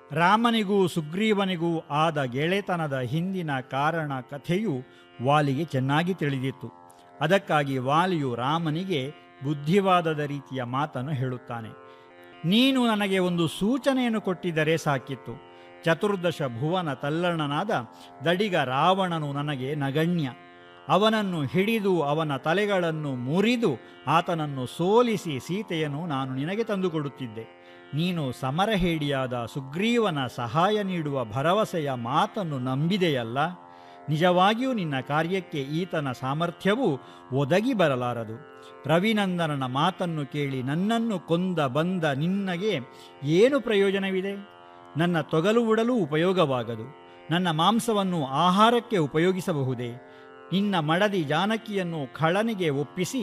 ರಾಮನಿಗೂ ಸುಗ್ರೀವನಿಗೂ ಆದ ಗೆಳೆತನದ ಹಿಂದಿನ ಕಾರಣ ಕಥೆಯು ವಾಲಿಗೆ ಚೆನ್ನಾಗಿ ತಿಳಿದಿತ್ತು ಅದಕ್ಕಾಗಿ ವಾಲಿಯು ರಾಮನಿಗೆ ಬುದ್ಧಿವಾದದ ರೀತಿಯ ಮಾತನ್ನು ಹೇಳುತ್ತಾನೆ ನೀನು ನನಗೆ ಒಂದು ಸೂಚನೆಯನ್ನು ಕೊಟ್ಟಿದ್ದರೆ ಸಾಕಿತ್ತು ಚತುರ್ದಶ ಭುವನ ತಲ್ಲಣನಾದ ದಡಿಗ ರಾವಣನು ನನಗೆ ನಗಣ್ಯ ಅವನನ್ನು ಹಿಡಿದು ಅವನ ತಲೆಗಳನ್ನು ಮುರಿದು ಆತನನ್ನು ಸೋಲಿಸಿ ಸೀತೆಯನ್ನು ನಾನು ನಿನಗೆ ತಂದುಕೊಡುತ್ತಿದ್ದೆ ನೀನು ಸಮರಹೇಡಿಯಾದ ಸುಗ್ರೀವನ ಸಹಾಯ ನೀಡುವ ಭರವಸೆಯ ಮಾತನ್ನು ನಂಬಿದೆಯಲ್ಲ ನಿಜವಾಗಿಯೂ ನಿನ್ನ ಕಾರ್ಯಕ್ಕೆ ಈತನ ಸಾಮರ್ಥ್ಯವು ಒದಗಿ ಬರಲಾರದು ರವಿನಂದನನ ಮಾತನ್ನು ಕೇಳಿ ನನ್ನನ್ನು ಕೊಂದ ಬಂದ ನಿನ್ನಗೆ ಏನು ಪ್ರಯೋಜನವಿದೆ ನನ್ನ ತೊಗಲು ಉಡಲು ಉಪಯೋಗವಾಗದು ನನ್ನ ಮಾಂಸವನ್ನು ಆಹಾರಕ್ಕೆ ಉಪಯೋಗಿಸಬಹುದೇ ನಿನ್ನ ಮಡದಿ ಜಾನಕಿಯನ್ನು ಖಳನಿಗೆ ಒಪ್ಪಿಸಿ